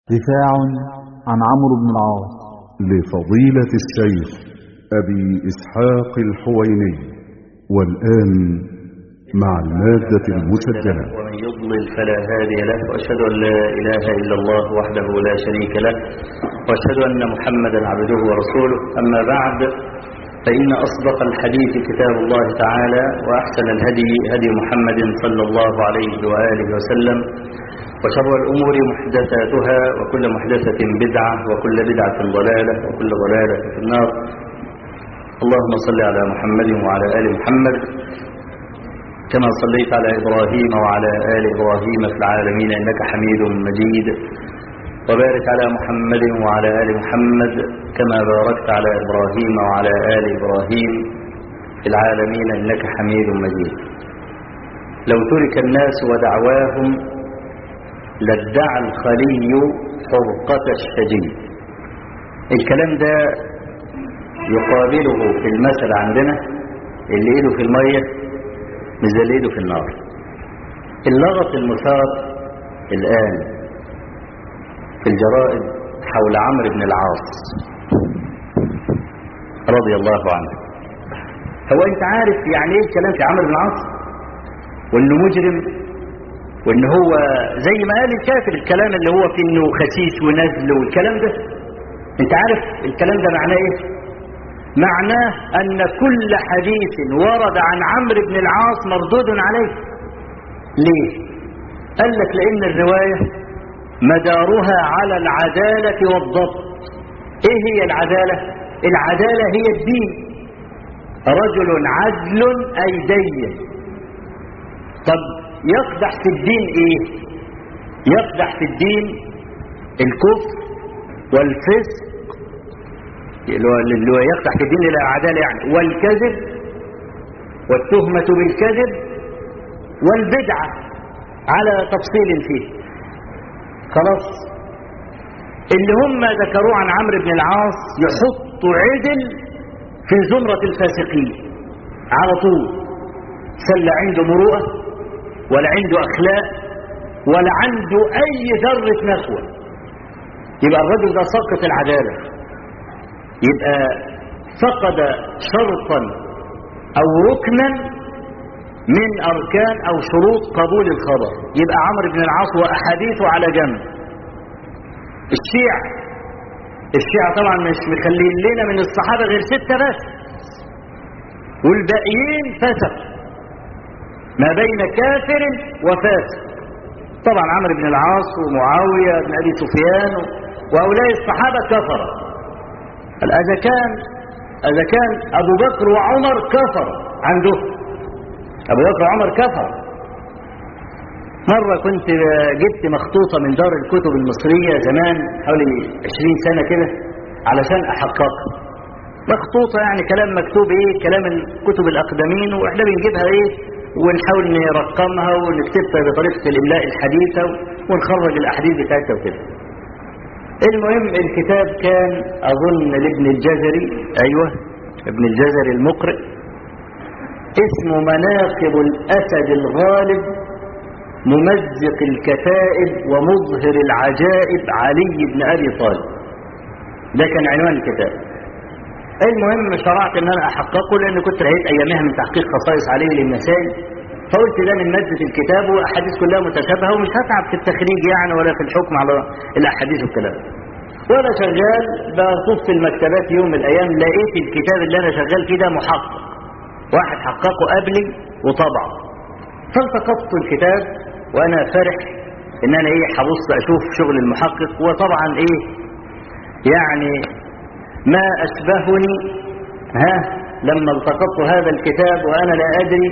دفاع عن عمرو بن العاص لفضيلة الشيخ أبي إسحاق الحويني والآن مع المادة المسجلة ومن يضلل فلا هادي له وأشهد أن لا إله إلا الله وحده لا شريك له وأشهد أن محمدا عبده ورسوله أما بعد فإن أصدق الحديث كتاب الله تعالى وأحسن الهدي هدي محمد صلى الله عليه وآله وسلم وشر الأمور محدثاتها وكل محدثة بدعة وكل بدعة ضلالة وكل ضلالة في النار اللهم صل على محمد وعلى آل محمد كما صليت على إبراهيم وعلى آل إبراهيم في العالمين إنك حميد مجيد وبارك على محمد وعلى آل محمد كما باركت على إبراهيم وعلى آل إبراهيم في العالمين إنك حميد مجيد لو ترك الناس ودعواهم لادعى الخلي حرقة الشجي الكلام ده يقابله في المثل عندنا اللي ايده في المية مش زي اللي ايده في النار اللغط المثار الآن في الجرائد حول عمرو بن العاص رضي الله عنه هو انت عارف يعني ايه الكلام في عمرو بن العاص وانه مجرم وان هو زي ما قال الكافر الكلام اللي هو في انه خسيس ونزل والكلام ده انت عارف الكلام ده معناه ايه معناه ان كل حديث ورد عن عمرو بن العاص مردود عليه ليه قال لك لان الرواية مدارها على العدالة والضبط ايه هي العدالة العدالة هي الدين رجل عدل اي دين طب يقدح في الدين ايه يقدح في الدين الكفر والفسق اللي هو يقدح في الدين الى العدالة يعني والكذب والتهمة بالكذب والبدعة على تفصيل فيه خلاص اللي هم ذكروه عن عمرو بن العاص يحطوا عدل في زمرة الفاسقين على طول سل عنده مروءة ولا عنده أخلاق ولا عنده أي ذرة نخوة يبقى الرجل ده سقط العدالة يبقى فقد شرطا أو ركنا من أركان أو شروط قبول الخبر يبقى عمرو بن العاص وأحاديثه على جنب الشيعة الشيعة طبعا مش مخلين لنا من الصحابة غير ستة بس والباقيين فسق ما بين كافر وفاسق طبعا عمرو بن العاص ومعاوية بن أبي سفيان وهؤلاء الصحابة كفر إذا كان إذا كان أبو بكر وعمر كفر عنده أبو بكر وعمر كفر مرة كنت جبت مخطوطة من دار الكتب المصرية زمان حوالي 20 سنة كده علشان أحققها مخطوطة يعني كلام مكتوب ايه كلام الكتب الأقدمين واحنا بنجيبها ايه ونحاول نرقمها ونكتبها بطريقة الإملاء الحديثة ونخرج الأحاديث بتاعتها وكده المهم الكتاب كان أظن لابن الجزري أيوة ابن الجزري المقرئ اسمه مناقب الأسد الغالب ممزق الكتائب ومظهر العجائب علي بن أبي طالب ده كان عنوان الكتاب المهم شرعت ان انا احققه لان كنت رأيت ايامها من تحقيق خصائص عليه للنسائي فقلت ده من مادة الكتاب واحاديث كلها متشابهة ومش هتعب في التخريج يعني ولا في الحكم على الاحاديث والكلام وانا شغال بطوف في المكتبات يوم من الايام لقيت الكتاب اللي انا شغال فيه ده محقق واحد حققه قبلي وطبعه فالتقطت الكتاب وانا فرح ان انا ايه هبص اشوف شغل المحقق وطبعا ايه يعني ما أشبهني ها لما التقطت هذا الكتاب وأنا لا أدري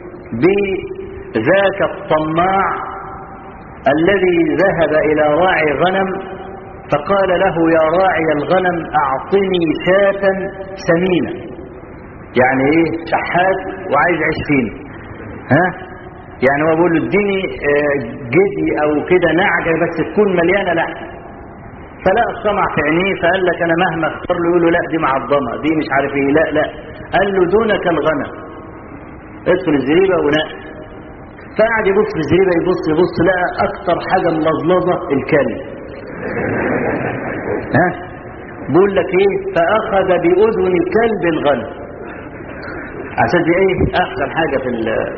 بذاك الطماع الذي ذهب إلى راعي غنم فقال له يا راعي الغنم أعطني شاة سمينة يعني إيه شحات وعايز عشرين ها يعني هو بيقول له اديني جدي أو كده نعجة بس تكون مليانة لحم فلا الطمع في عينيه فقال لك انا مهما اختار له يقول له لا دي معظمه دي مش عارف ايه لا لا قال له دونك الغنم ادخل الزريبه ونقي فقعد يبص في الزريبه يبص يبص لقى اكتر حاجه ملظلظه الكلب ها بقول لك ايه فاخذ باذن كلب غنم عشان دي ايه احسن حاجه في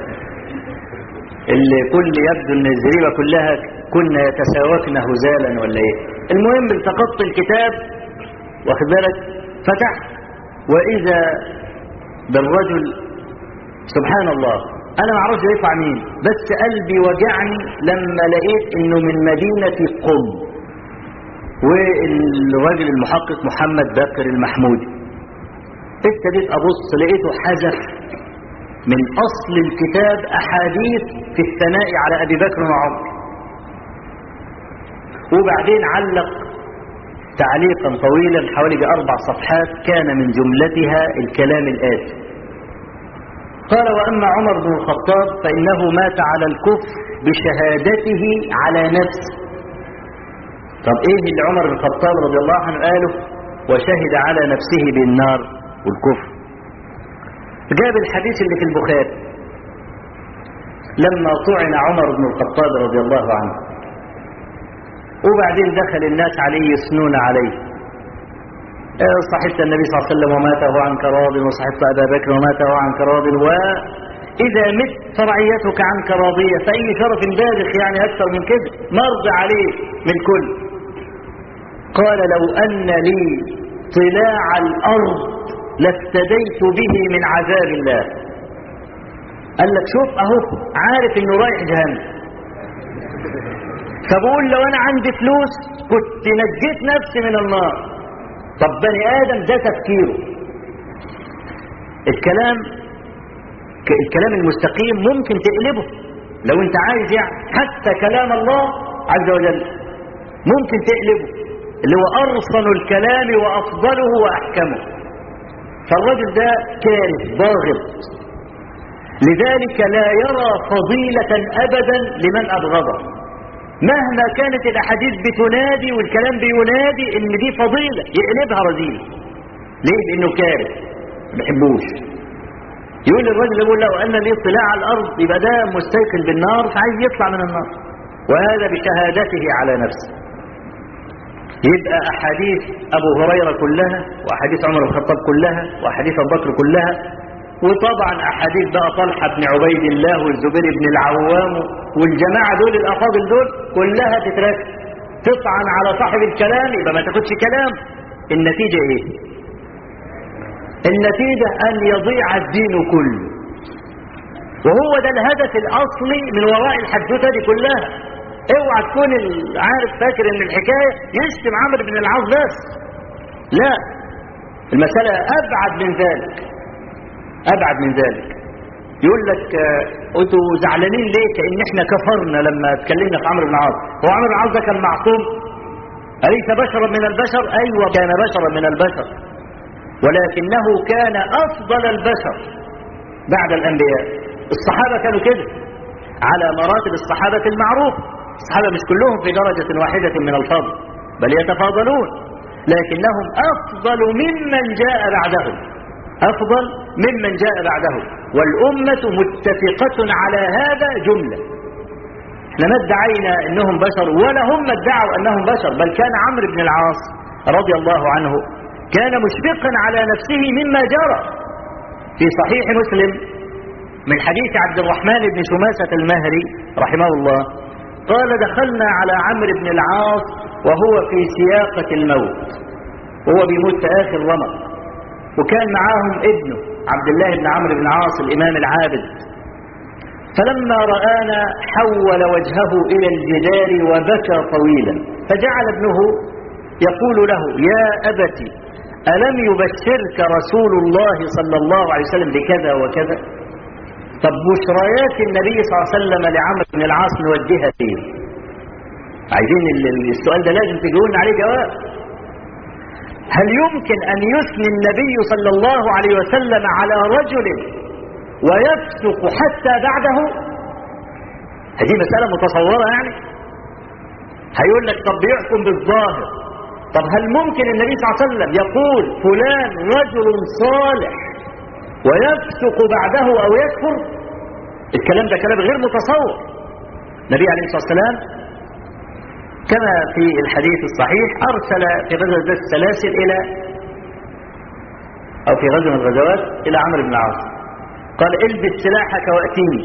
اللي كل يبدو ان الزريبه كلها كنا يتساوكن هزالا ولا ايه المهم التقطت الكتاب واخد بالك فتحت واذا بالرجل سبحان الله انا ما اعرفش يطلع مين بس قلبي وجعني لما لقيت انه من مدينه قم والراجل المحقق محمد بكر المحمودي ابتديت ابص لقيته حذف من اصل الكتاب احاديث في الثناء على ابي بكر وعمر وبعدين علق تعليقا طويلا حوالي باربع صفحات كان من جملتها الكلام الاتي قال واما عمر بن الخطاب فانه مات على الكفر بشهادته على نفسه طب ايه اللي عمر بن الخطاب رضي الله عنه قاله وشهد على نفسه بالنار والكفر جاب الحديث اللي في البخاري لما طعن عمر بن الخطاب رضي الله عنه وبعدين دخل الناس عليه يثنون عليه صحبت النبي صلى الله عليه وسلم ومات وهو عنك راض وصحبت أبا بكر ومات وهو عنك راض وإذا مت فرعيتك عنك راضية فأي شرف باذخ يعني أكثر من كده مرضى عليه من كل قال لو أن لي طلاع الأرض لافتديت به من عذاب الله قال لك شوف اهو عارف انه رايح جهنم فبقول لو انا عندي فلوس كنت نجيت نفسي من النار طب بني ادم ده تفكيره الكلام الكلام المستقيم ممكن تقلبه لو انت عايز يعني حتى كلام الله عز وجل ممكن تقلبه اللي هو ارصن الكلام وافضله واحكمه فالرجل ده كارث ضاغط لذلك لا يرى فضيلة أبدا لمن أبغضه مهما كانت الأحاديث بتنادي والكلام بينادي إن دي فضيلة يقلبها رذيلة ليه؟ لأنه كارث ما بيحبوش يقول الرجل يقول له أن لي اطلاع على الأرض يبقى ده مستيقن بالنار فعايز يطلع من النار وهذا بشهادته على نفسه يبقى أحاديث أبو هريرة كلها وأحاديث عمر بن الخطاب كلها وأحاديث أبو بكر كلها وطبعا أحاديث بقى طلحة بن عبيد الله والزبير بن العوام والجماعة دول الأفاضل دول كلها تترك تطعن على صاحب الكلام يبقى ما تاخدش كلام النتيجة إيه؟ النتيجة أن يضيع الدين كله وهو ده الهدف الأصلي من وراء الحدوثة دي كلها اوعى تكون عارف فاكر ان الحكاية يشتم عمرو بن العاص بس لا المسألة أبعد من ذلك أبعد من ذلك يقول لك انتوا زعلانين ليه كأن احنا كفرنا لما اتكلمنا في عمرو بن العاص هو عمرو بن العاص ده كان معصوم أليس بشرا من البشر أيوة كان بشرا من البشر ولكنه كان أفضل البشر بعد الأنبياء الصحابة كانوا كده على مراتب الصحابة المعروف الصحابة مش كلهم في درجة واحدة من الفضل بل يتفاضلون لكنهم أفضل ممن جاء بعدهم أفضل ممن جاء بعدهم والأمة متفقة على هذا جملة احنا ما ادعينا انهم بشر ولا هم ادعوا انهم بشر بل كان عمرو بن العاص رضي الله عنه كان مشفقا على نفسه مما جرى في صحيح مسلم من حديث عبد الرحمن بن شماسة المهري رحمه الله قال دخلنا على عمرو بن العاص وهو في سياقة الموت وهو بيموت في آخر رمق وكان معاهم ابنه عبد الله بن عمرو بن العاص الإمام العابد فلما رآنا حول وجهه إلى الجدار وبكى طويلا فجعل ابنه يقول له يا أبتي ألم يبشرك رسول الله صلى الله عليه وسلم بكذا وكذا طب بشريات النبي صلى الله عليه وسلم لعمرو بن العاص نوجهها فين عايزين السؤال ده لازم تجاوبنا عليه جواب هل يمكن أن يثني النبي صلى الله عليه وسلم على رجل ويفسق حتى بعده هذه مسألة متصورة يعني هيقول لك طب بيحكم بالظاهر طب هل ممكن النبي صلى الله عليه وسلم يقول فلان رجل صالح ويفسق بعده أو يكفر الكلام ده كلام غير متصور النبي عليه الصلاة والسلام كما في الحديث الصحيح أرسل في غزوة ذات السلاسل إلى أو في غزوة من الغزوات إلى عمرو بن العاص قال البس سلاحك وأتني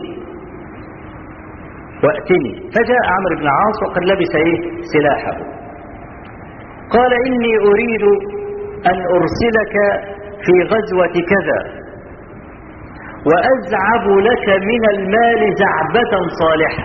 وأتني فجاء عمرو بن العاص وقد لبس إيه سلاحه قال إني أريد أن أرسلك في غزوة كذا وأزعب لك من المال زعبة صالحة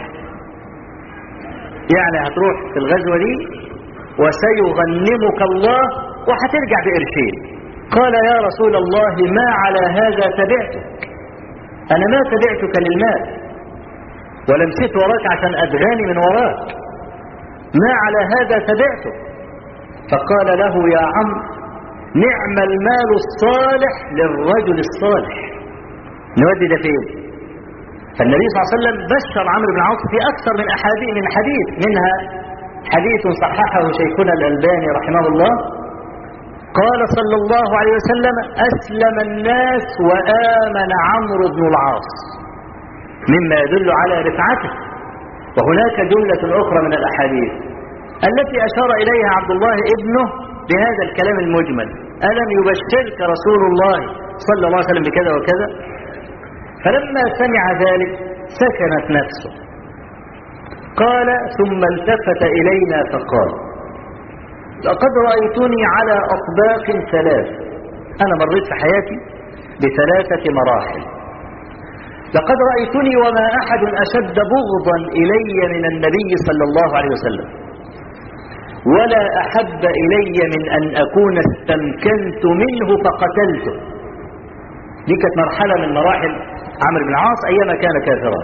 يعني هتروح في الغزوة دي وسيغنمك الله وهترجع بقرشين قال يا رسول الله ما على هذا تبعتك أنا ما تبعتك للمال ولم سيت وراك عشان أدغاني من وراك ما على هذا تبعتك فقال له يا عمرو نعم المال الصالح للرجل الصالح نودي ده فين فالنبي صلى الله عليه وسلم بشر عمرو بن عوف في أكثر من أحاديث من حديث منها حديث صححه شيخنا الألباني رحمه الله قال صلى الله عليه وسلم أسلم الناس وآمن عمرو بن العاص مما يدل على رفعته وهناك جملة أخرى من الأحاديث التي أشار إليها عبد الله ابنه بهذا الكلام المجمل ألم يبشرك رسول الله صلى الله عليه وسلم بكذا وكذا فلما سمع ذلك سكنت نفسه قال ثم التفت إلينا فقال لقد رأيتني على أطباق ثلاث أنا مريت في حياتي بثلاثة مراحل لقد رأيتني وما أحد أشد بغضا إلي من النبي صلى الله عليه وسلم ولا أحب إلي من أن أكون استمكنت منه فقتلته دي كانت مرحلة من مراحل عمرو بن العاص أيام كان كافرا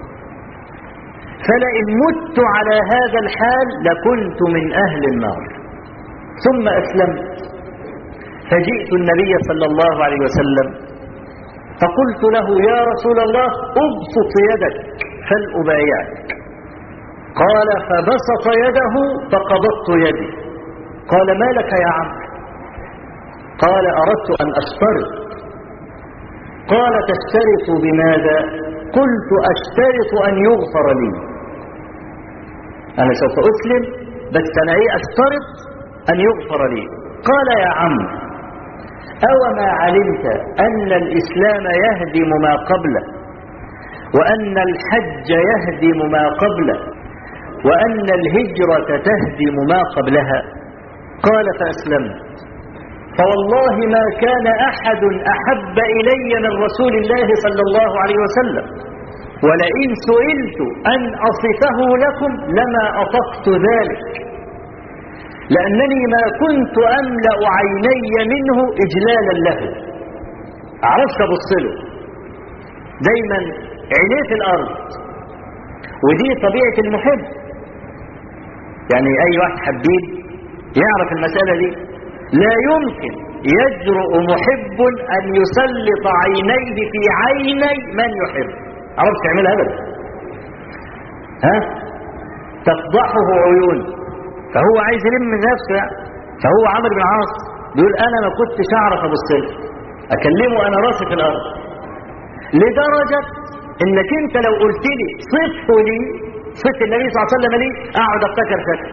فلئن مت على هذا الحال لكنت من أهل النار ثم أسلمت فجئت النبي صلى الله عليه وسلم فقلت له يا رسول الله ابسط يدك فلأبايعك قال فبسط يده فقبضت يدي قال ما لك يا عمرو قال أردت أن أشترط قال تشترط بماذا قلت أشترط أن يغفر لي أنا سوف أسلم بس أنا إيه أشترط أن يغفر لي قال يا عمرو أو ما علمت أن الإسلام يهدم ما قبله وأن الحج يهدم ما قبله وأن الهجرة تهدم ما قبلها قال فأسلمت فوالله ما كان أحد أحب إلي من رسول الله صلى الله عليه وسلم ولئن سئلت أن أصفه لكم لما أطقت ذلك لأنني ما كنت أملأ عيني منه إجلالا له عرفت أبص له دايما عينيه في الأرض ودي طبيعة المحب يعني أي واحد حبيب يعرف المسألة دي لا يمكن يجرؤ محب أن يسلط عينيه في عيني من يحب عرفت تعملها أبدا ها تفضحه عيون فهو عايز يلم من نفسه يعني. فهو عمرو بن العاص بيقول انا ما كنتش اعرف ابص له اكلمه انا راسي في الارض لدرجه انك انت لو قلت لي صفه لي صفه النبي صلى الله عليه وسلم لي اقعد افتكر شكل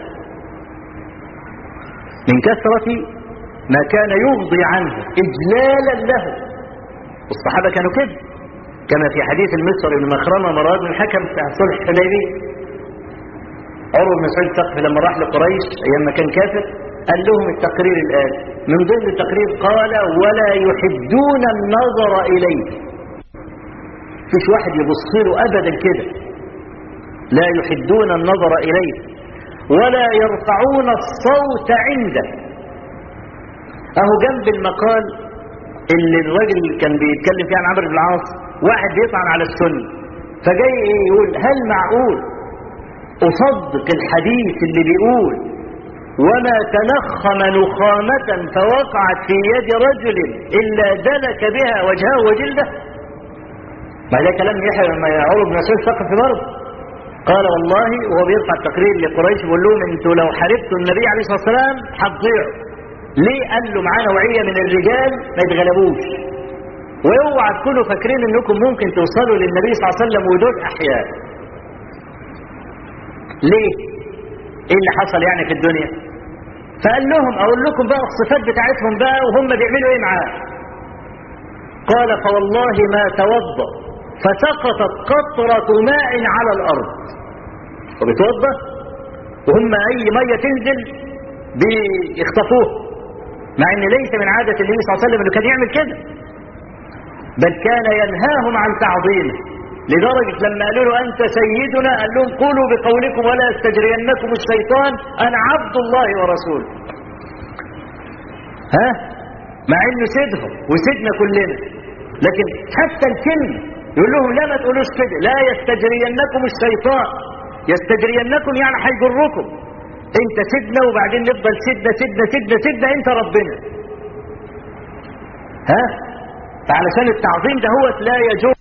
من كثره ما كان يغضي عنه اجلالا له والصحابه كانوا كده كما في حديث المصري بن مخرمه مراد من الحكم بتاع صلح الحديبيه عروة بن سعيد الثقفي لما راح لقريش ايام ما كان كافر قال لهم التقرير الآن من ضمن التقرير قال ولا يحدون النظر إليه فيش واحد يبص له أبدا كده لا يحدون النظر إليه ولا يرفعون الصوت عنده أهو جنب المقال اللي الراجل كان بيتكلم فيه عن عمرو بن العاص واحد بيطعن على السنة فجاي يقول هل معقول أصدق الحديث اللي بيقول وما تنخم نخامة فوقعت في يد رجل إلا دلك بها وجهه وجلده ما ده كلام يحيى لما يعرض بن مسعود ثقف في برضه قال والله وهو بيرفع التقرير لقريش بيقول لهم انتوا لو حاربتوا النبي عليه الصلاه والسلام هتضيعوا ليه قال له معاه نوعيه من الرجال ما يتغلبوش واوعى تكونوا فاكرين انكم ممكن توصلوا للنبي صلى الله عليه وسلم ودول احياء ليه ايه اللي حصل يعني في الدنيا فقال لهم اقول لكم بقى الصفات بتاعتهم بقى وهم بيعملوا ايه معاه قال فوالله ما توضأ فسقطت قطرة ماء على الأرض وبتوضأ وهم أي مية تنزل بيخطفوه مع ان ليس من عادة النبي صلى الله عليه وسلم انه كان يعمل كده بل كان ينهاهم عن تعظيمه لدرجة لما قالوا له أنت سيدنا قال لهم قولوا بقولكم ولا يستجرينكم الشيطان أنا عبد الله ورسوله ها مع انه سيدهم وسيدنا كلنا لكن حتى الكلمة يقول لهم لا ما تقولوش كده لا يستجرينكم الشيطان يستجرينكم يعني هيجركم انت سيدنا وبعدين نفضل سيدنا سيدنا سيدنا سيدنا انت ربنا ها فعلشان التعظيم ده هو لا يجوز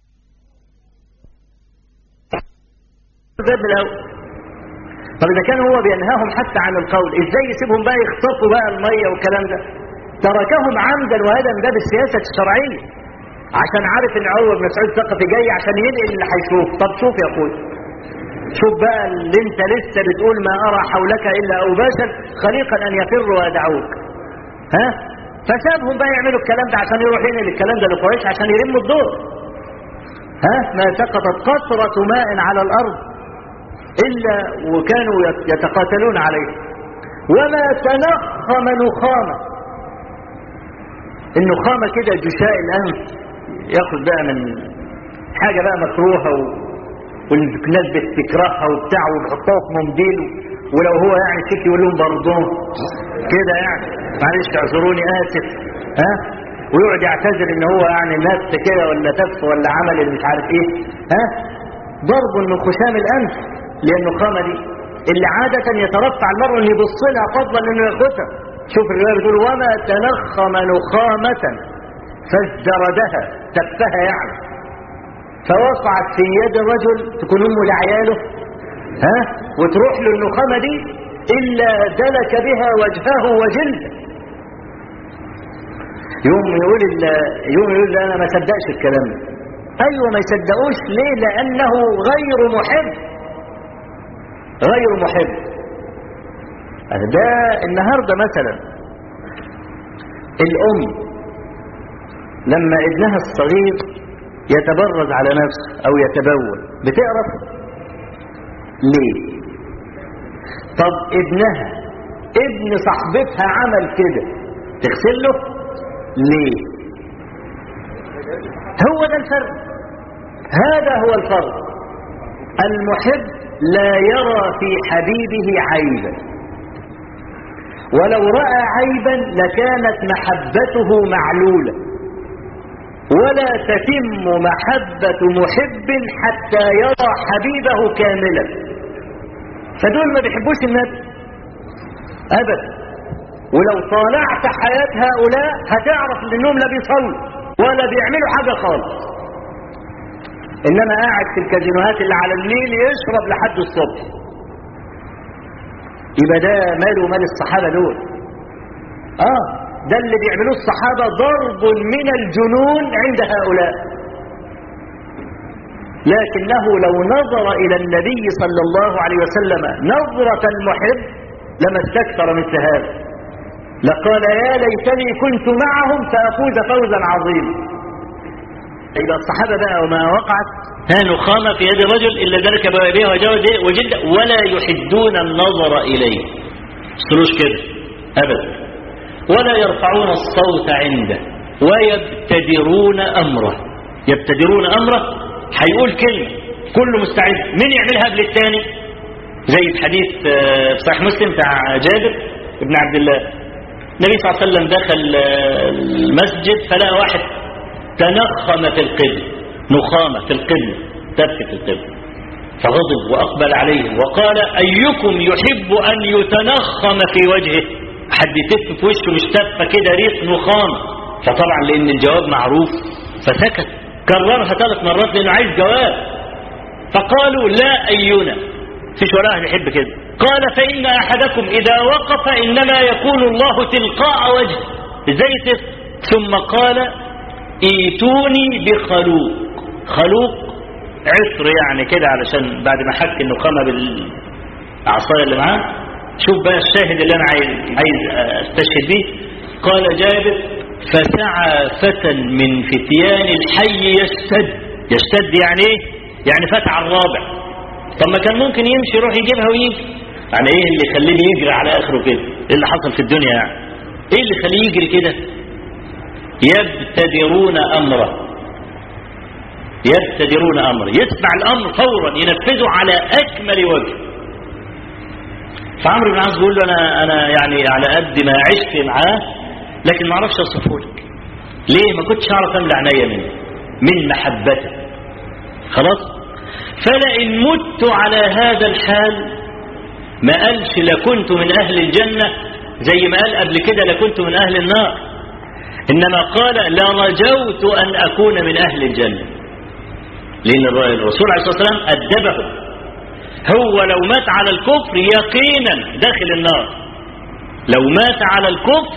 من الاول طب اذا كان هو بينهاهم حتى عن القول ازاي يسيبهم بقى يخطفوا بقى الميه والكلام ده تركهم عمدا وهذا من باب السياسه الشرعيه عشان عارف ان عمر بن مسعود الثقفي جاي عشان ينقل اللي هيشوف طب شوف يا اخوي شوف بقى اللي انت لسه بتقول ما ارى حولك الا اوباشا خليقا ان يفروا ويدعوك ها فسابهم بقى يعملوا الكلام ده عشان يروح ينقل الكلام ده لقريش عشان يلموا الدور ها ما سقطت قطرة ماء على الارض الا وكانوا يتقاتلون عليه وما تنخم نخامة النخامة كده جشاء الانف ياخد بقى من حاجة بقى مكروهة و... والناس بتكرهها وبتاع وبيحطوها في منديل ولو هو يعني شيك يقول لهم برضون كده يعني معلش اعذروني اسف ها ويقعد يعتذر ان هو يعني نفس كده ولا تف ولا عمل اللي مش عارف ايه ها ضرب من خشام الانف لان النخامه دي اللي عاده يترفع المرء ان يبص لها فضلا انه ياخدها شوف الروايه بتقول وما تنخم نخامه فازدردها تفها يعني فوقعت في يد الرجل تكون امه لعياله ها وتروح له النخامه دي الا دلك بها وجهه وجلده يوم يقول يوم يقول انا ما صدقش الكلام ده ايوه ما يصدقوش ليه لانه غير محب غير محب ده النهارده مثلا الام لما ابنها الصغير يتبرز على نفسه او يتبول بتعرف ليه طب ابنها ابن صاحبتها عمل كده تغسل له ليه هو ده الفرق هذا هو الفرق المحب لا يرى في حبيبه عيبا ولو رأى عيبا لكانت محبته معلولة ولا تتم محبة محب حتى يرى حبيبه كاملا فدول ما بيحبوش النبي أبدا ولو طالعت حياة هؤلاء هتعرف انهم لا بيصلوا ولا بيعملوا حاجة خالص انما قاعد في الكازينوهات اللي على النيل يشرب لحد الصبح يبقى ده ماله مال الصحابة دول اه ده اللي بيعملوه الصحابة ضرب من الجنون عند هؤلاء لكنه لو نظر إلى النبي صلى الله عليه وسلم نظرة المحب لما استكثر مثل هذا لقال يا ليتني كنت معهم فأفوز فوزا عظيما يبقى الصحابة بقى وما وقعت ها نخامة في يد الرجل إلا ذلك بها وجلد ولا يحدون النظر إليه سلوش كده أبدا ولا يرفعون الصوت عنده ويبتدرون أمره يبتدرون أمره هيقول كلمة كله مستعد مين يعملها قبل الثاني زي في حديث في صحيح مسلم بتاع جابر بن عبد الله النبي صلى الله عليه وسلم دخل المسجد فلقى واحد تنخم في القبل نخامة في القبل تف في القبل فغضب وأقبل عليهم وقال أيكم يحب أن يتنخم في وجهه حد يتف في وشه مش تفة كده ريح نخامة فطبعا لأن الجواب معروف فسكت كررها ثلاث مرات لأنه عايز جواب فقالوا لا أينا فيش ولا واحد يحب كده قال فإن أحدكم إذا وقف إنما يكون الله تلقاء وجهه ازاي تف ثم قال ايتوني بخلوق خلوق عطر يعني كده علشان بعد ما حك النخامة بال... العصايه اللي معاه شوف بقى الشاهد اللي انا عايز عايز استشهد بيه قال جابر فسعى فتى من فتيان الحي يشتد يشتد يعني ايه يعني فتى على الرابع طب ما كان ممكن يمشي يروح يجيبها ويجي يعني ايه اللي يخليه يجري على اخره كده ايه اللي حصل في الدنيا يعني ايه اللي يخليه يجري كده يبتدرون امره يبتدرون امره يسمع الامر فورا ينفذه على اكمل وجه فعمرو بن العاص بيقول له انا انا يعني على قد ما عشت معاه لكن ما اعرفش اوصفه لك ليه ما كنتش اعرف املى عينيا منه من محبته خلاص فلئن مت على هذا الحال ما قالش لكنت من اهل الجنه زي ما قال قبل كده لكنت من اهل النار انما قال لرجوت ان اكون من اهل الجنه لان الرسول عليه الصلاه والسلام ادبه هو لو مات على الكفر يقينا داخل النار لو مات على الكفر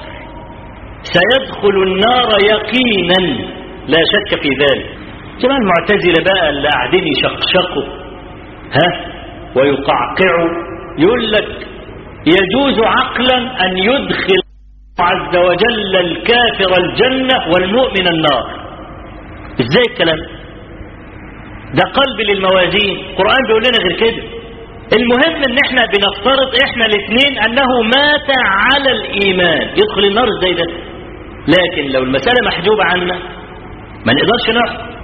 سيدخل النار يقينا لا شك في ذلك كما المعتزلة بقى اللي قاعدين يشقشقوا ها ويقعقعوا يقول لك يجوز عقلا أن يدخل عز وجل الكافر الجنة والمؤمن النار ازاي الكلام ده قلب للموازين القرآن بيقول لنا غير كده المهم ان احنا بنفترض احنا الاثنين انه مات على الايمان يدخل النار ازاي ده لكن لو المسألة محجوبة عنا ما نقدرش نحكم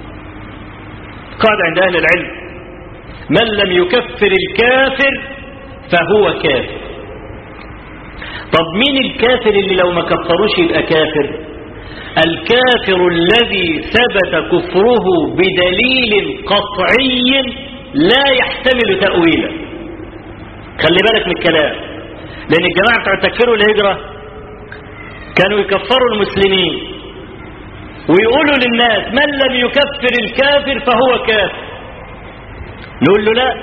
قاعدة عند اهل العلم من لم يكفر الكافر فهو كافر طب مين الكافر اللي لو ما كفروش يبقى كافر الكافر الذي ثبت كفره بدليل قطعي لا يحتمل تأويلا خلي بالك من الكلام لأن الجماعة بتوع تكفير الهجرة كانوا يكفروا المسلمين ويقولوا للناس من لم يكفر الكافر فهو كافر نقول له لا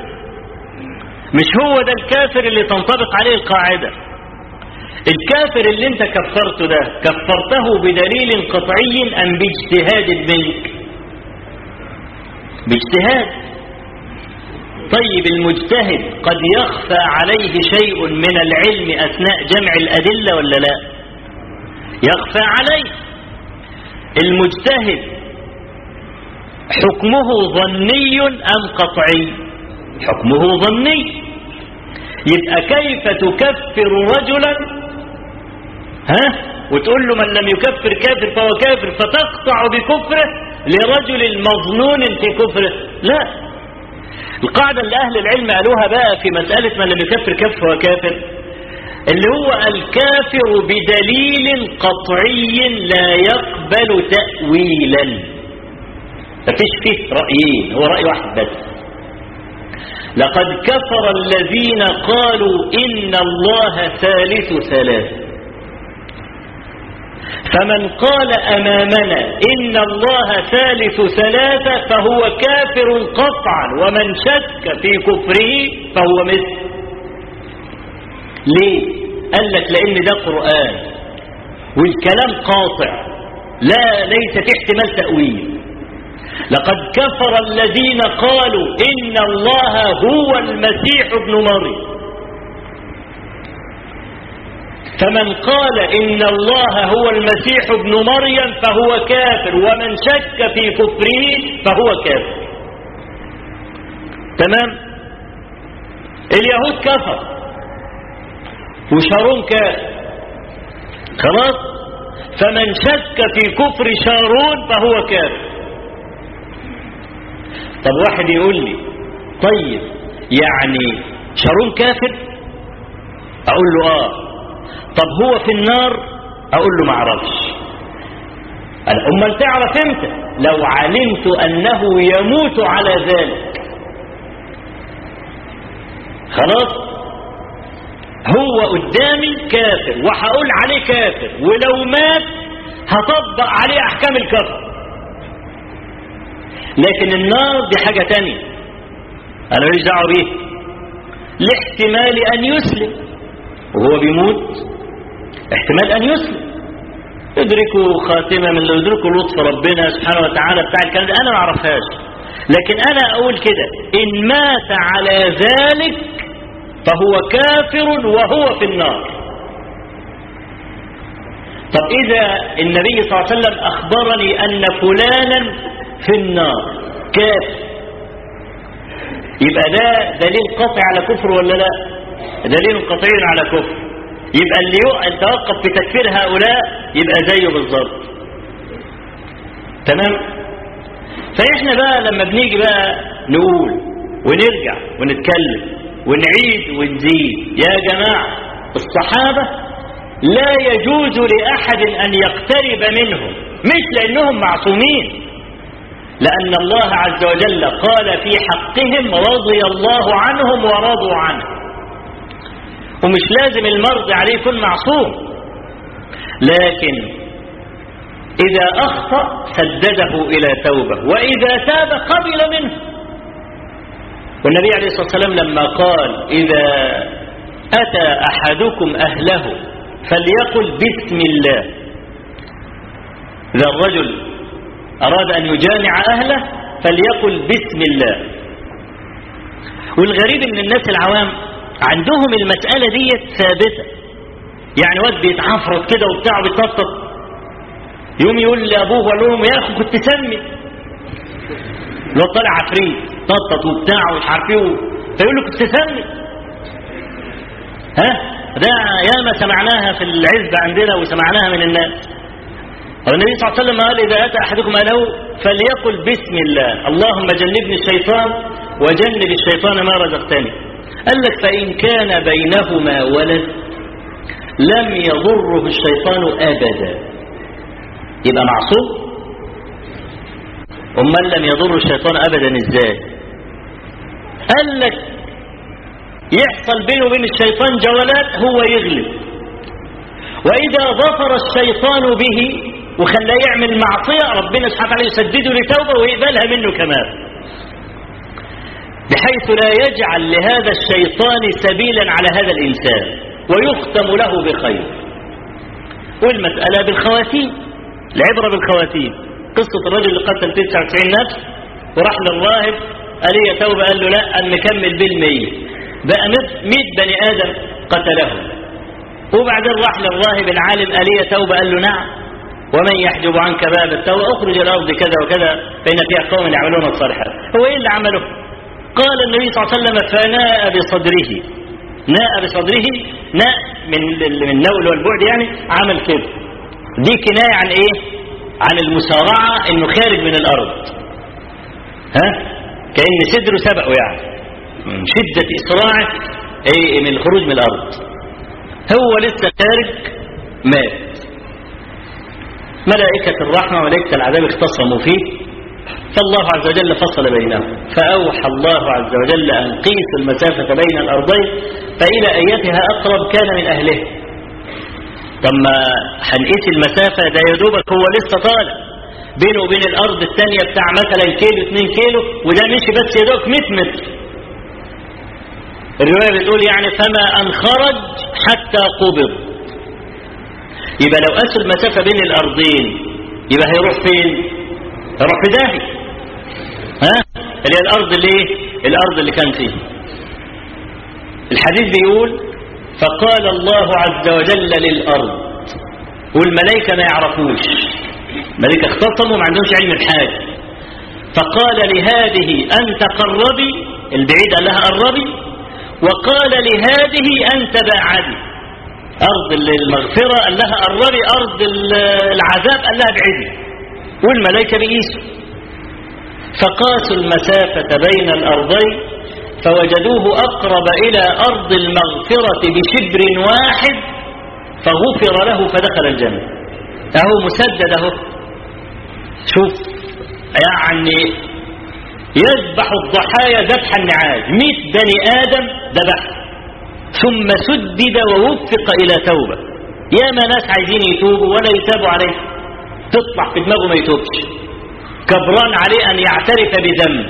مش هو ده الكافر اللي تنطبق عليه القاعدة الكافر اللي انت كفرته ده كفرته بدليل قطعي ام باجتهاد منك باجتهاد طيب المجتهد قد يخفى عليه شيء من العلم اثناء جمع الادله ولا لا يخفى عليه المجتهد حكمه ظني ام قطعي حكمه ظني يبقى كيف تكفر رجلا ها وتقول له من لم يكفر كافر فهو كافر فتقطع بكفره لرجل مظنون في كفره لا القاعدة اللي أهل العلم قالوها بقى في مسألة من لم يكفر كافر فهو كافر اللي هو الكافر بدليل قطعي لا يقبل تأويلا مفيش فيه رأيين هو رأي واحد بس لقد كفر الذين قالوا إن الله ثالث ثلاث فمن قال أمامنا إن الله ثالث ثلاثة فهو كافر قطعا ومن شك في كفره فهو مثل ليه قال لك لأن ده قرآن والكلام قاطع لا ليس في احتمال تأويل لقد كفر الذين قالوا إن الله هو المسيح ابن مريم فمن قال إن الله هو المسيح ابن مريم فهو كافر ومن شك في كفره فهو كافر تمام اليهود كفر وشارون كافر خلاص فمن شك في كفر شارون فهو كافر طب واحد يقول لي طيب يعني شارون كافر اقول له اه طب هو في النار اقول له ما اعرفش امال تعرف امتى لو علمت انه يموت على ذلك خلاص هو قدامي كافر وهقول عليه كافر ولو مات هطبق عليه احكام الكفر لكن النار دي حاجة تانية انا ماليش دعوه بيه لاحتمال ان يسلم وهو بيموت احتمال ان يسلم يدركوا خاتمة من اللي يدركوا لطف ربنا سبحانه وتعالى بتاع الكلام ده انا ما اعرفهاش لكن انا اقول كده ان مات على ذلك فهو كافر وهو في النار طب إذا النبي صلى الله عليه وسلم أخبرني أن فلانا في النار كافر يبقى ده دليل قطعي على كفر ولا لا دليل قطعي على كفر يبقى اللي يتوقف في تكفير هؤلاء يبقى زيه بالظبط تمام فإحنا بقى لما بنيجي بقى نقول ونرجع ونتكلم ونعيد ونزيد يا جماعة الصحابة لا يجوز لأحد أن يقترب منهم مش لأنهم معصومين لأن الله عز وجل قال في حقهم رضي الله عنهم ورضوا عنه ومش لازم المرض عليه يكون معصوم لكن إذا أخطأ سدده إلى توبة وإذا تاب قبل منه والنبي عليه الصلاة والسلام لما قال إذا أتى أحدكم أهله فليقل بسم الله إذا الرجل أراد أن يجامع أهله فليقل بسم الله والغريب ان الناس العوام عندهم المسألة دي ثابتة يعني واد بيتعفرط كده وبتاع بيتنطط يوم يقول لأبوه وقال لهم يا أخي كنت سمي لو طالع عفريت نطط وبتاع ومش عارف ايه فيقول له كنت سمي ها ده ياما سمعناها في العزبة عندنا وسمعناها من الناس والنبي صلى الله عليه وسلم قال إذا أتى أحدكم أهله فليقل بسم الله اللهم جنبني الشيطان وجنب الشيطان ما رزقتني قال لك فإن كان بينهما ولد لم يضره الشيطان أبدا يبقى معصوم أمال لم يضر الشيطان أبدا إزاي قال لك يحصل بينه وبين الشيطان جولات هو يغلب وإذا ظفر الشيطان به وخلاه يعمل معصية ربنا سبحانه وتعالى يسدده لتوبة ويقبلها منه كمان بحيث لا يجعل لهذا الشيطان سبيلا على هذا الإنسان ويختم له بخير والمسألة بالخواتيم العبرة بالخواتيم قصة الرجل اللي قتل 99 نفس وراح للراهب قال لي توبة قال له لا أن نكمل بالمية بقى 100 بني آدم قتلهم وبعدين راح للراهب العالم قال لي توبة قال له نعم ومن يحجب عنك باب التوبة اخرج الأرض كذا وكذا فإن فيها قوم يعملون الصالحات هو إيه اللي عمله قال النبي صلى الله عليه وسلم فناء بصدره ناء بصدره ناء من من النول والبعد يعني عمل كده دي كناية عن ايه عن المسارعة انه خارج من الارض ها كأن صدره سبقه يعني من شدة اسراعه ايه من الخروج من الارض هو لسه خارج مات ملائكة الرحمة وملائكة العذاب اختصموا فيه فالله عز وجل فصل بينهم فأوحى الله عز وجل أن قيسوا المسافة بين الأرضين فإلى أيتها أقرب كان من أهله طب ما هنقيس المسافة ده يا دوبك هو لسه طالع بينه وبين الأرض الثانية بتاع مثلا كيلو 2 كيلو وده مشي بس يا دوبك 100 متر الرواية بتقول يعني فما أن خرج حتى قبض يبقى لو قاسوا المسافة بين الأرضين يبقى هيروح فين هيروح في داهي ها اللي هي الأرض اللي ايه الأرض اللي كان فيه الحديث بيقول فقال الله عز وجل للأرض والملائكة ما يعرفوش الملائكة اختصموا ما عندهمش علم الحاجة فقال لهذه أنت قربي البعيد قال لها قربي وقال لهذه أنت باعدي أرض المغفرة قال لها قربي أرض العذاب قال لها ابعدي والملائكة بيقيسوا فقاسوا المسافة بين الأرضين فوجدوه أقرب إلى أرض المغفرة بشبر واحد فغفر له فدخل الجنة أهو مسدد أهو شوف يعني يذبح الضحايا ذبح النعاج مئة بني آدم ذبح ثم سدد ووفق إلى توبة يا ما ناس عايزين يتوبوا ولا يتابوا عليه تطلع في دماغه ما يتوبش كبران عليه أن يعترف بذنب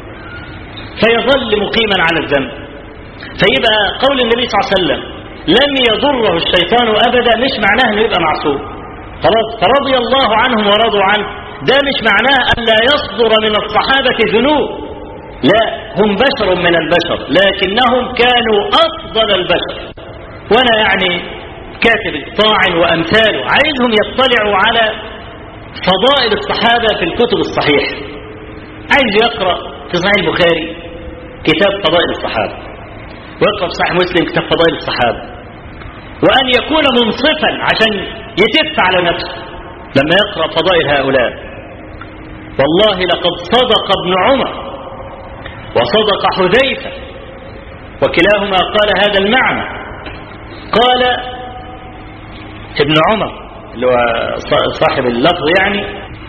فيظل مقيما على الذنب فيبقى قول النبي صلى الله عليه وسلم لم يضره الشيطان أبدا مش معناه أنه يبقى معصوم خلاص فرضي الله عنهم ورضوا عنه ده مش معناه أن لا يصدر من الصحابة ذنوب لا هم بشر من البشر لكنهم كانوا أفضل البشر وأنا يعني كاتب طاعن وأمثاله عايزهم يطلعوا على فضائل الصحابة في الكتب الصحيحة عايز يقرأ في صحيح البخاري كتاب فضائل الصحابة ويقرأ في صحيح مسلم كتاب فضائل الصحابة وأن يكون منصفا عشان يتف على نفسه لما يقرأ فضائل هؤلاء والله لقد صدق ابن عمر وصدق حذيفة وكلاهما قال هذا المعنى قال ابن عمر اللي هو صاحب اللفظ يعني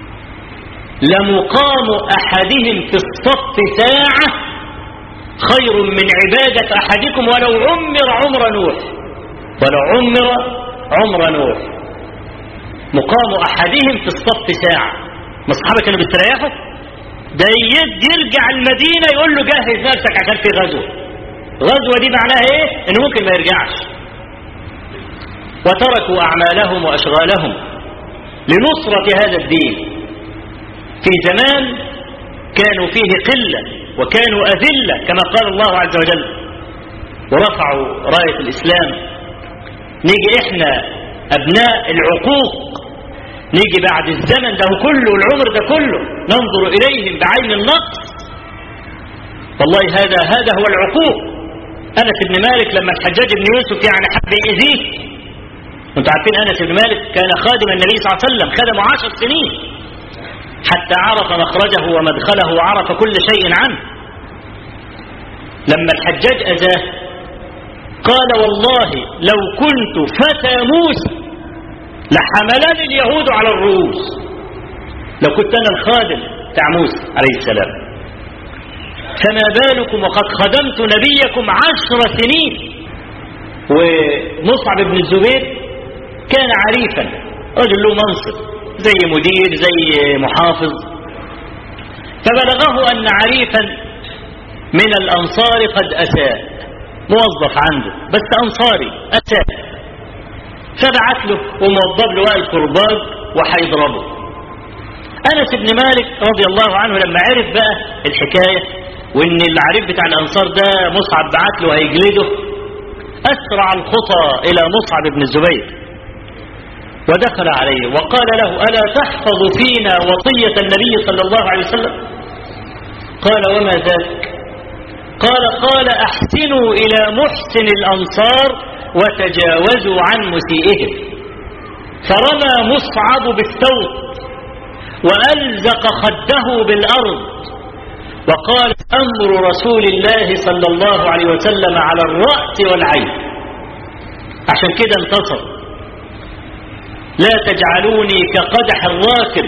لمقام أحدهم في الصف ساعة خير من عبادة أحدكم ولو عمر عمر نوح ولو عمر عمر نوح مقام أحدهم في الصف ساعة ما الصحابة كانوا بيستريحوا ده يرجع المدينة يقول له جهز نفسك عشان في غزوة غزوة دي معناها ايه انه ممكن ما يرجعش وتركوا أعمالهم وأشغالهم لنصرة هذا الدين في زمان كانوا فيه قلة وكانوا أذلة كما قال الله عز وجل ورفعوا راية الإسلام نيجي إحنا أبناء العقوق نيجي بعد الزمن ده كله والعمر ده كله ننظر إليهم بعين النقص والله هذا هذا هو العقوق أنس بن مالك لما الحجاج بن يوسف يعني حب يأذيه وانتم عارفين أنس بن مالك كان خادم النبي صلى الله عليه وسلم خدمه عشر سنين حتى عرف مخرجه ومدخله وعرف كل شيء عنه لما الحجاج أذاه قال والله لو كنت فتى موسى لحملني اليهود على الرؤوس لو كنت أنا الخادم بتاع موسى عليه السلام فما بالكم وقد خدمت نبيكم عشر سنين ومصعب بن الزبير كان عريفا رجل له منصب زي مدير زي محافظ فبلغه أن عريفا من الأنصار قد أساء موظف عنده بس أنصاري أساء فبعت له وموضب له وقال كرباج وهيضربه أنس بن مالك رضي الله عنه لما عرف بقى الحكاية وإن العريف بتاع الأنصار ده مصعب بعت له هيجلده أسرع الخطى إلى مصعب بن الزبير ودخل عليه وقال له ألا تحفظ فينا وصية النبي صلى الله عليه وسلم قال وما ذاك قال قال أحسنوا إلى محسن الأنصار وتجاوزوا عن مسيئهم فرمى مصعب بالثوب وألزق خده بالأرض وقال أمر رسول الله صلى الله عليه وسلم على الرأس والعين عشان كده انتصر لا تجعلوني كقدح الراكب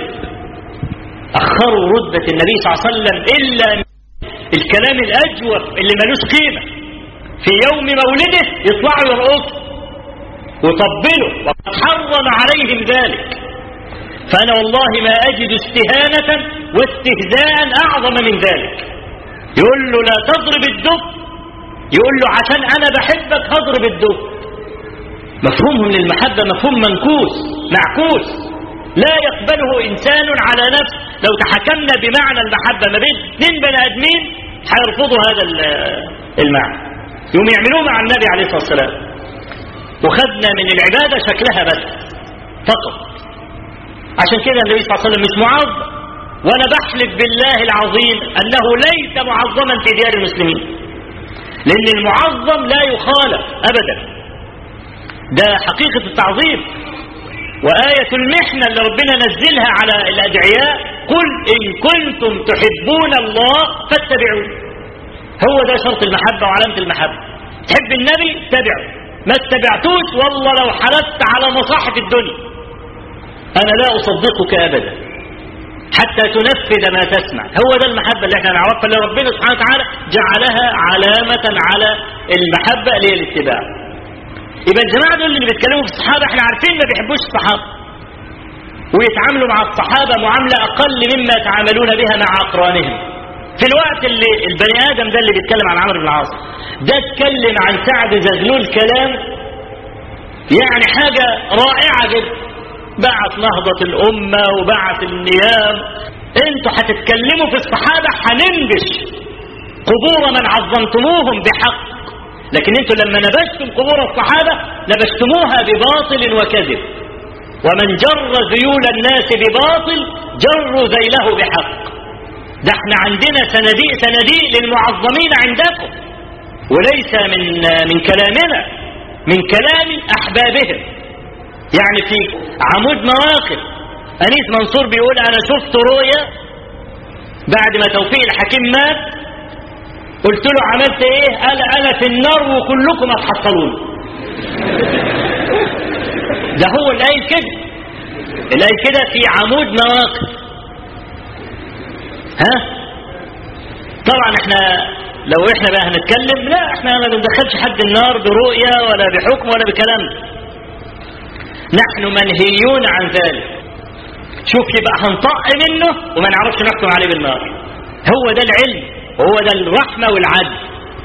أخروا رتبة النبي صلى الله عليه وسلم إلا الكلام الأجوف اللي ملوش قيمة في يوم مولده يطلعوا يرقصوا وطبلوا وقد حرم عليهم ذلك فأنا والله ما أجد استهانة واستهزاء أعظم من ذلك يقول له لا تضرب الدب يقول له عشان أنا بحبك هضرب الدب مفهومهم للمحبة مفهوم منكوس معكوس لا يقبله إنسان على نفس لو تحكمنا بمعنى المحبة ما بين اثنين بني آدمين هيرفضوا هذا المعنى يوم يعملوه مع النبي عليه الصلاة والسلام وخدنا من العبادة شكلها بس فقط عشان كده النبي صلى الله عليه وسلم مش معظم وانا بحلف بالله العظيم انه ليس معظما في ديار المسلمين لان المعظم لا يخالف ابدا ده حقيقة التعظيم وآية المحنة اللي ربنا نزلها على الأدعياء قل إن كنتم تحبون الله فاتبعوا هو ده شرط المحبة وعلامة المحبة تحب النبي اتبعه ما اتبعتوش والله لو حلفت على مصاحف الدنيا أنا لا أصدقك أبدا حتى تنفذ ما تسمع هو ده المحبة اللي احنا نعرفها اللي ربنا سبحانه وتعالى جعلها علامة على المحبة اللي هي الاتباع يبقى الجماعة دول اللي بيتكلموا في الصحابة احنا عارفين ما بيحبوش الصحابة ويتعاملوا مع الصحابة معاملة أقل مما يتعاملون بها مع أقرانهم في الوقت اللي البني آدم ده اللي بيتكلم عن عمرو بن العاص ده اتكلم عن سعد زغلول كلام يعني حاجة رائعة جدا بعت نهضة الأمة وبعت النيام انتوا هتتكلموا في الصحابة هننبش قبور من عظمتموهم بحق لكن انتم لما نبشتم قبور الصحابة نبشتموها بباطل وكذب ومن جر ذيول الناس بباطل جروا ذيله بحق ده احنا عندنا صناديق صناديق للمعظمين عندكم وليس من من كلامنا من كلام احبابهم يعني في عمود مواقف انيس منصور بيقول انا شفت رؤيا بعد ما توفيق الحكيم مات قلت له عملت ايه قال انا في النار وكلكم هتحصلون ده هو اللي قايل كده اللي قايل كده في عمود مواقف ها طبعا احنا لو احنا بقى هنتكلم لا احنا ما بندخلش حد النار برؤية ولا بحكم ولا بكلام نحن منهيون عن ذلك شوف يبقى هنطق منه وما نعرفش نحكم عليه بالنار هو ده العلم وهو ده الرحمة والعدل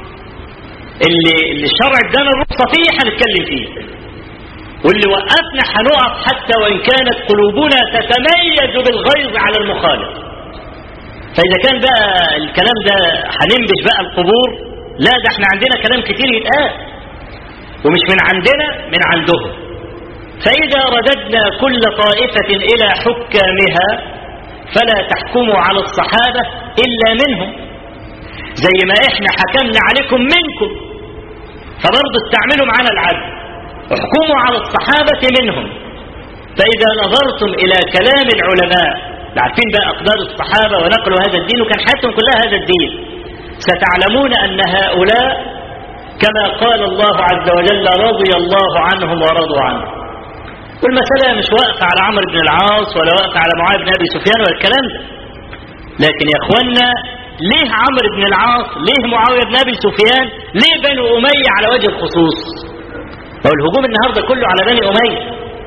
اللي, اللي الشرع ادانا الرخصة فيه هنتكلم فيه واللي وقفنا هنقف حتى وإن كانت قلوبنا تتميز بالغيظ على المخالف فإذا كان بقى الكلام ده هننبش بقى القبور لا ده احنا عندنا كلام كتير يتقال ومش من عندنا من عندهم فإذا رددنا كل طائفة إلى حكامها فلا تحكموا على الصحابة إلا منهم زي ما احنا حكمنا عليكم منكم فبرضه استعملوا معنا العدل احكموا على الصحابة منهم فإذا نظرتم إلى كلام العلماء عارفين بقى أقدار الصحابة ونقلوا هذا الدين وكان حياتهم كلها هذا الدين ستعلمون أن هؤلاء كما قال الله عز وجل رضي الله عنهم ورضوا عنه والمسألة مش واقفة على عمرو بن العاص ولا واقفة على معاذ بن أبي سفيان ولا الكلام ده لكن يا اخوانا ليه عمرو بن العاص ليه معاوية بن أبي سفيان ليه بنو أمية على وجه الخصوص هو الهجوم النهاردة كله على بني أمية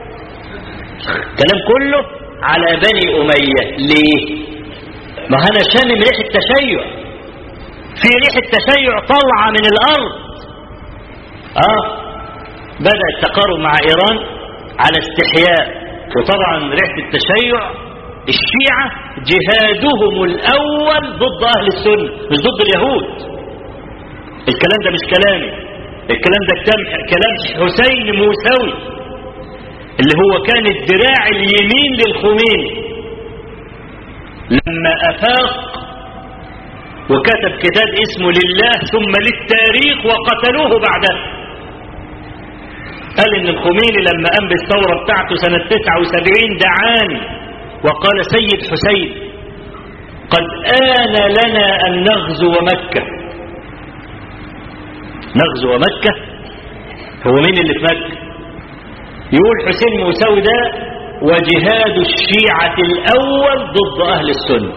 الكلام كله على بني أمية ليه ما أنا شامم ريحة تشيع في ريحة تشيع طالعة من الأرض آه بدأ التقارب مع إيران على استحياء وطبعا ريحة التشيع الشيعة جهادهم الأول ضد أهل السنة مش ضد اليهود الكلام ده مش كلامي الكلام ده كلام حسين موسوي اللي هو كان الدراع اليمين للخميني لما أفاق وكتب كتاب اسمه لله ثم للتاريخ وقتلوه بعده قال ان الخميني لما قام بالثورة بتاعته سنة 79 دعاني وقال سيد حسين قد آن لنا أن نغزو مكة نغزو مكة هو مين اللي في مكة يقول حسين موسوي ده وجهاد الشيعة الأول ضد أهل السنة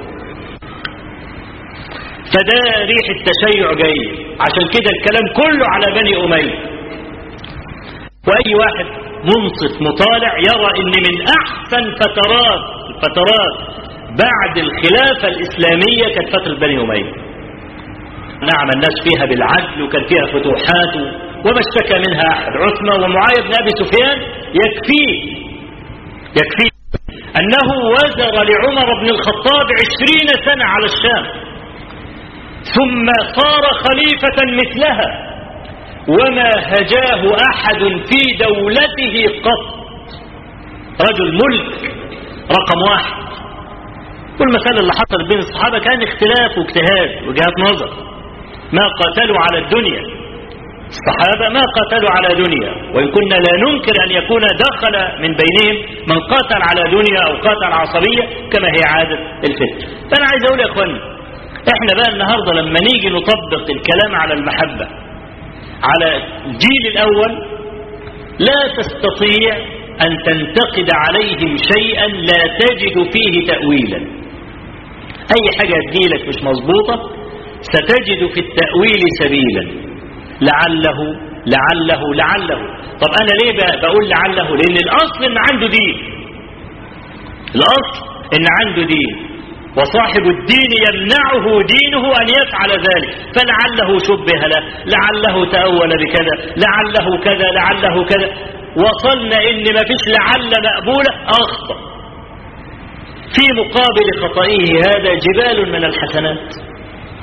فده ريح التشيع جاي عشان كده الكلام كله على بني أمية وأي واحد منصف مطالع يرى ان من أحسن فترات الفترات بعد الخلافة الإسلامية كانت فترة بني أمية نعم الناس فيها بالعدل وكان فيها فتوحات وما اشتكى منها أحد عثمة ومعاوية بن أبي سفيان يكفيه يكفيه أنه وزر لعمر بن الخطاب عشرين سنة على الشام ثم صار خليفة مثلها وما هجاه أحد في دولته قط رجل ملك رقم واحد والمسألة اللي حصل بين الصحابة كان اختلاف واجتهاد وجهات نظر ما قاتلوا على الدنيا الصحابة ما قاتلوا على دنيا وإن كنا لا ننكر أن يكون دخل من بينهم من قاتل على دنيا أو قاتل عصبية كما هي عادة الفتن فأنا عايز أقول يا أخواني احنا بقى النهاردة لما نيجي نطبق الكلام على المحبة على الجيل الأول لا تستطيع أن تنتقد عليهم شيئا لا تجد فيه تأويلا أي حاجة تجيلك مش مظبوطة ستجد في التأويل سبيلا لعله لعله لعله طب أنا ليه بقول لعله لأن الأصل إن عنده دين الأصل إن عنده دين وصاحب الدين يمنعه دينه أن يفعل ذلك فلعله شبه له لعله تأول بكذا لعله كذا لعله كذا وصلنا إن ما فيش لعل مقبولة أخطأ في مقابل خطئه هذا جبال من الحسنات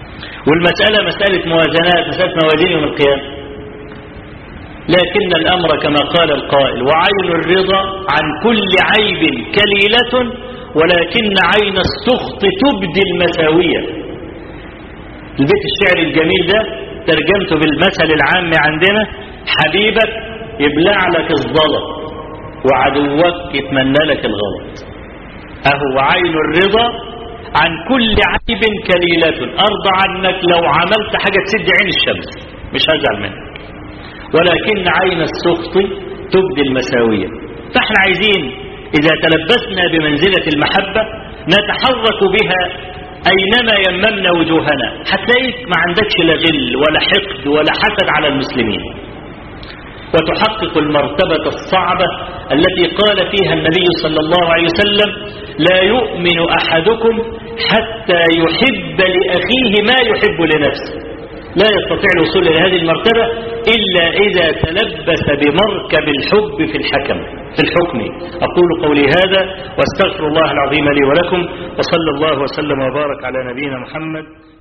والمسألة مسألة موازنات مسألة موازين يوم القيامة لكن الأمر كما قال القائل وعين الرضا عن كل عيب كليلة ولكن عين السخط تبدي المساوية البيت الشعر الجميل ده ترجمته بالمثل العام عندنا حبيبك يبلع لك الزلط وعدوك يتمنى لك الغلط أهو عين الرضا عن كل عيب كليلة أرضى عنك لو عملت حاجة تسد عين الشمس مش هزعل منك ولكن عين السخط تبدي المساوية فاحنا عايزين إذا تلبسنا بمنزلة المحبة نتحرك بها أينما يممنا وجوهنا هتلاقيك ما عندكش لا غل ولا حقد ولا حسد على المسلمين وتحقق المرتبة الصعبة التي قال فيها النبي صلى الله عليه وسلم لا يؤمن أحدكم حتى يحب لأخيه ما يحب لنفسه لا يستطيع الوصول إلى هذه المرتبة إلا إذا تلبس بمركب الحب في الحكم في الحكم أقول قولي هذا واستغفر الله العظيم لي ولكم وصلى الله وسلم وبارك على نبينا محمد